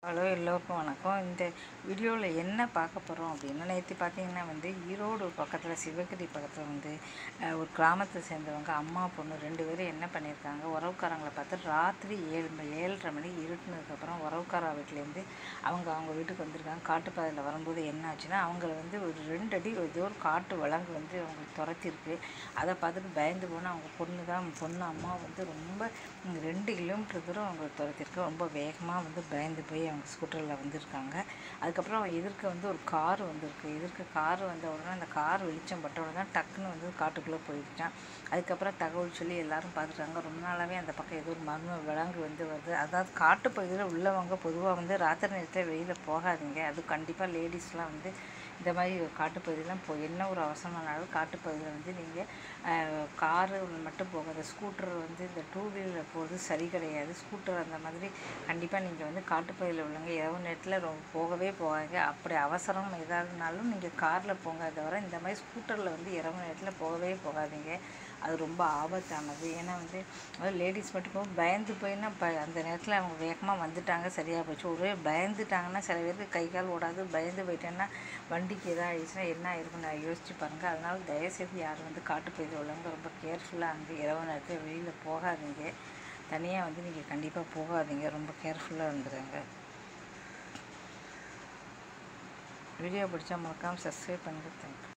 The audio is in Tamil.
ஹலோ எல்லோருக்கும் வணக்கம் இந்த வீடியோவில் என்ன பார்க்க போகிறோம் அப்படின்னா நேற்று பார்த்தீங்கன்னா வந்து ஈரோடு பக்கத்தில் சிவகிரி பக்கத்தில் வந்து அஹ், ஒரு கிராமத்தை சேர்ந்தவங்க அம்மா பொண்ணு ரெண்டு பேரும் என்ன பண்ணியிருக்காங்க உறவுக்காரங்களை பார்த்து ராத்திரி ஏழு ம- ஏழரை மணி இருட்டுனதுக்கப்புறம் உறவுக்காரா வீட்டிலேருந்து அவங்க அவங்க வீட்டுக்கு வந்திருக்காங்க காட்டுப்பாதையில் வரும்போது என்ன ஆச்சுன்னா அவங்கள வந்து ஒரு ரெண்டு அடி ஏதோ ஒரு காட்டு விலங்கு வந்து அவங்களுக்கு துரத்திருக்கு அதை பார்த்துட்டு பயந்து போனால் அவங்க பொண்ணு தான் பொண்ணு அம்மா வந்து ரொம்ப ம், ரெண்டு கிலோமீட்டர் தூரம் அவங்க துரத்திருக்கு ரொம்ப வேகமாக வந்து பயந்து போய் அவங்க ஸ்கூட்டரில் வந்திருக்காங்க அதுக்கப்புறம் எதிர்க்க வந்து ஒரு கார் வந்திருக்கு எதிர்க்க கார் வந்த உடனே அந்த கார் வெளிச்சம் பட்ட உடனே டக்குன்னு வந்து காட்டுக்குள்ளே போயிடுச்சான் அதுக்கப்புறம் தகவல் சொல்லி எல்லாரும் பார்த்துட்டாங்க ரொம்ப நாளாகவே அந்த பக்கம் ஏதோ ஒரு மர்ம விலங்கு வந்து வருது அதாவது காட்டுப்பகுதியில் உள்ளவங்க பொதுவாக வந்து ராத்திரி நேரத்தில் வெளியில் போகாதீங்க அது கண்டிப்பாக லேடிஸ்லாம் வந்து இந்த மாதிரி காட்டுப்பகுதியெலாம் போ என்ன ஒரு அவசரமானாலும் காட்டுப்பகுதியில் வந்து நீங்கள் காரு மட்டும் போகாத ஸ்கூட்டர் வந்து இந்த டூ வீலரில் போகிறது சரி கிடையாது ஸ்கூட்டர் அந்த மாதிரி கண்டிப்பாக நீங்கள் வந்து காட்டுப்பகுதியில் உள்ளவங்க இரவு நேரத்தில் ரொம்ப போகவே போகாதீங்க அப்படி அவசரம் ஏதாவதுனாலும் நீங்கள் காரில் போங்க தவிர இந்த மாதிரி ஸ்கூட்டரில் வந்து இரவு நேரத்தில் போகவே போகாதீங்க அது ரொம்ப ஆபத்தானது ஏன்னா வந்து அதாவது லேடிஸ் மட்டும் போக பயந்து போயின்னா ப அந்த நேரத்தில் அவங்க வேகமாக வந்துட்டாங்க சரியாக போச்சு ஒரே பயந்துட்டாங்கன்னா சில பேருக்கு கை கால் ஓடாது பயந்து போயிட்டேன்னா வண்டிக்கு எதாவது ஆயிடுச்சுன்னா என்ன ஆயிருக்குன்னு நான் யோசிச்சு பாருங்கள் அதனால தயவுசெய்து யாரும் வந்து காட்டுப்பகுதியில் உள்ளவங்க ரொம்ப கேர்ஃபுல்லாக வந்து இரவு நேரத்தில் வெளியில் போகாதீங்க தனியாக வந்து நீங்கள் கண்டிப்பாக போகாதீங்க ரொம்ப கேர்ஃபுல்லாக இருந்துருங்க வீடியோ பிடிச்சா மறக்காமல் சப்ஸ்கிரைப் பண்ணுங்கள் தேங்க்யூ